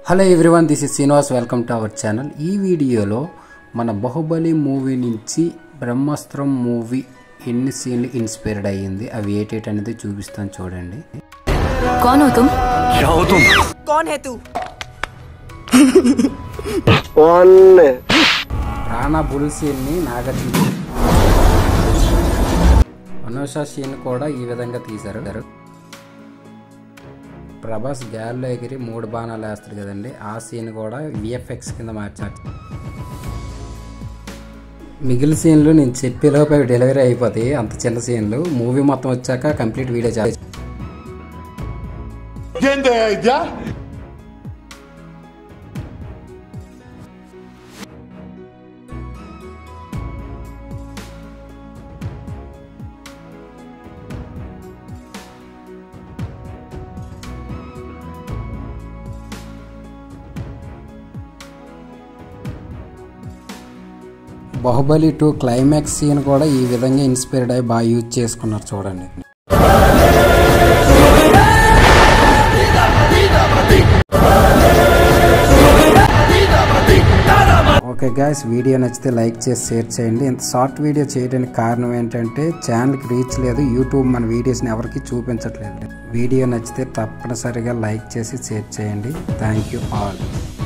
hello everyone this is Srinivas welcome to our channel ఈ వీడియోలో మన బాహుబలి మూవీ నుంచి బ్రహ్మాస్త్రం మూవీ ఎన్ని సీన్లు ఇన్స్పైర్డ్ అయ్యింది అవి ఏటేటి అనేది చూపిస్తాను చూడండి कौन हो तुम क्या हो तुम कौन है तू రాణా బుల్ సీన్ని నాగార్జున అనుష సీన్ కూడా ఈ విధంగా తీశారు ప్రభాస్ గాల్లో ఎగిరి మూడు బాణాలు వేస్తాడు కదండి ఆ సీన్ కూడా విఎఫ్ఎక్స్ కింద మార్చారు మిగిలిన సీన్లు నేను చెప్పేలోపు అవి డెలివరీ అయిపోతాయి అంత చిన్న సీన్లు మూవీ మొత్తం వచ్చాక కంప్లీట్ వీడియో చేస్తాను ఏంది ఇద్యా బాహుబలి టూ క్లైమాక్స్ సీన్ కూడా ఈ విధంగా ఇన్స్పైర్డ్ అయ్యి బాగా యూజ్ చేసుకున్నారు చూడండి ఓకే గాయస్ వీడియో నచ్చితే లైక్ చేసి షేర్ చేయండి ఇంత షార్ట్ వీడియో చేయడానికి కారణం ఏంటంటే ఛానల్కి రీచ్ లేదు యూట్యూబ్ మన వీడియోస్ని ఎవరికి చూపించట్లేదు వీడియో నచ్చితే తప్పనిసరిగా లైక్ చేసి షేర్ చేయండి థ్యాంక్ యూ ఆల్